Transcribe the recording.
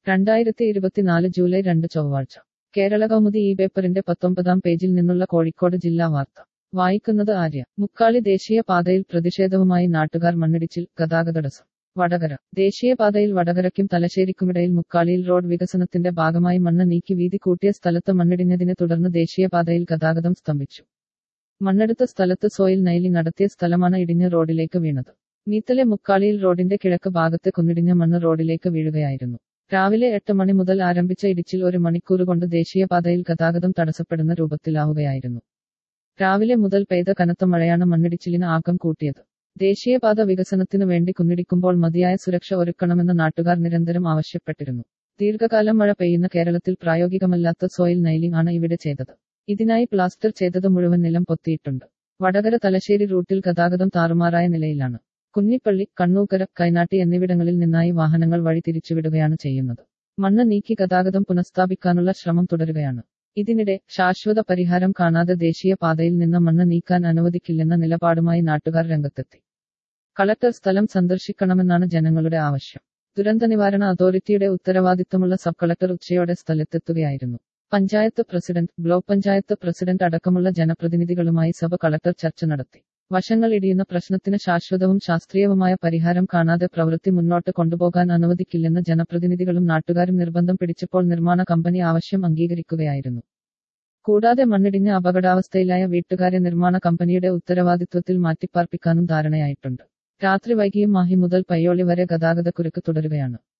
രണ്ടായിരത്തി ഇരുപത്തിനാല് ജൂലൈ രണ്ട് ചൊവ്വാഴ്ച കേരള കൗമുദി ഈ പേപ്പറിന്റെ പത്തൊമ്പതാം പേജിൽ നിന്നുള്ള കോഴിക്കോട് ജില്ലാ വാർത്ത വായിക്കുന്നത് ആര്യ മുക്കാളി ദേശീയ പാതയിൽ പ്രതിഷേധവുമായി നാട്ടുകാർ മണ്ണിടിച്ചിൽ ഗതാഗതടസ്സം വടകര ദേശീയപാതയിൽ വടകരയ്ക്കും തലശ്ശേരിക്കുമിടയിൽ മുക്കാളിയിൽ റോഡ് വികസനത്തിന്റെ ഭാഗമായി മണ്ണ് നീക്കി വീതി കൂട്ടിയ സ്ഥലത്ത് മണ്ണിടിഞ്ഞതിനെ തുടർന്ന് ദേശീയപാതയിൽ ഗതാഗതം സ്തംഭിച്ചു മണ്ണെടുത്ത സ്ഥലത്ത് സോയിൽ നൈലി നടത്തിയ സ്ഥലമാണ് ഇടിഞ്ഞ് റോഡിലേക്ക് വീണത് മീത്തലെ മുക്കാളിയിൽ റോഡിന്റെ കിഴക്ക് ഭാഗത്ത് കുന്നിടിഞ്ഞ മണ്ണ് റോഡിലേക്ക് വീഴുകയായിരുന്നു രാവിലെ എട്ട് മണി മുതൽ ആരംഭിച്ച ഇടിച്ചിൽ ഒരു മണിക്കൂർ കൊണ്ട് ദേശീയപാതയിൽ ഗതാഗതം തടസ്സപ്പെടുന്ന രൂപത്തിലാവുകയായിരുന്നു രാവിലെ മുതൽ പെയ്ത കനത്ത മഴയാണ് മണ്ണിടിച്ചിലിന് ആക്കം കൂട്ടിയത് ദേശീയപാത വികസനത്തിനു വേണ്ടി കുന്നിടിക്കുമ്പോൾ മതിയായ സുരക്ഷ ഒരുക്കണമെന്ന് നാട്ടുകാർ നിരന്തരം ആവശ്യപ്പെട്ടിരുന്നു ദീർഘകാലം മഴ പെയ്യുന്ന കേരളത്തിൽ പ്രായോഗികമല്ലാത്ത സോയിൽ നൈലിംഗ് ആണ് ഇവിടെ ചെയ്തത് ഇതിനായി പ്ലാസ്റ്റർ ചെയ്തത് മുഴുവൻ നിലം പൊത്തിയിട്ടുണ്ട് വടകര തലശ്ശേരി റൂട്ടിൽ ഗതാഗതം താറുമാറായ നിലയിലാണ് കുഞ്ഞിപ്പള്ളി കണ്ണൂക്കര കൈനാട്ടി എന്നിവിടങ്ങളിൽ നിന്നായി വാഹനങ്ങൾ വഴി തിരിച്ചുവിടുകയാണ് ചെയ്യുന്നത് മണ്ണ് നീക്കി ഗതാഗതം പുനഃസ്ഥാപിക്കാനുള്ള ശ്രമം തുടരുകയാണ് ഇതിനിടെ ശാശ്വത പരിഹാരം കാണാതെ ദേശീയ പാതയിൽ നിന്ന് മണ്ണ് നീക്കാൻ അനുവദിക്കില്ലെന്ന നിലപാടുമായി നാട്ടുകാർ രംഗത്തെത്തി കളക്ടർ സ്ഥലം സന്ദർശിക്കണമെന്നാണ് ജനങ്ങളുടെ ആവശ്യം ദുരന്ത നിവാരണ അതോറിറ്റിയുടെ ഉത്തരവാദിത്തമുള്ള സബ് കളക്ടർ ഉച്ചയോടെ സ്ഥലത്തെത്തുകയായിരുന്നു panchayat president block panchayat president അടക്കമുള്ള ജനപ്രതിനിധികളുമായി സഭ കളക്ടർ ചർച്ച നടത്തി വശങ്ങൾ ഇടിയുന്ന പ്രശ്നത്തിന് ശാശ്വതവും ശാസ്ത്രീയവുമായ പരിഹാരം കാണാതെ പ്രവൃത്തി മുന്നോട്ട് കൊണ്ടുപോകാൻ അനുവദിക്കില്ലെന്ന് ജനപ്രതിനിധികളും നാട്ടുകാരും നിർബന്ധം പിടിച്ചപ്പോൾ നിർമ്മാണ കമ്പനി ആവശ്യം അംഗീകരിക്കുകയായിരുന്നു കൂടാതെ മണ്ണിടിഞ്ഞ് അപകടാവസ്ഥയിലായ വീട്ടുകാരെ നിർമ്മാണ കമ്പനിയുടെ ഉത്തരവാദിത്വത്തിൽ മാറ്റിപ്പാർപ്പിക്കാനും ധാരണയായിട്ടുണ്ട് രാത്രി വൈകിയും മാഹി മുതൽ പയ്യോളി വരെ ഗതാഗതക്കുരുക്ക് തുടരുകയാണ്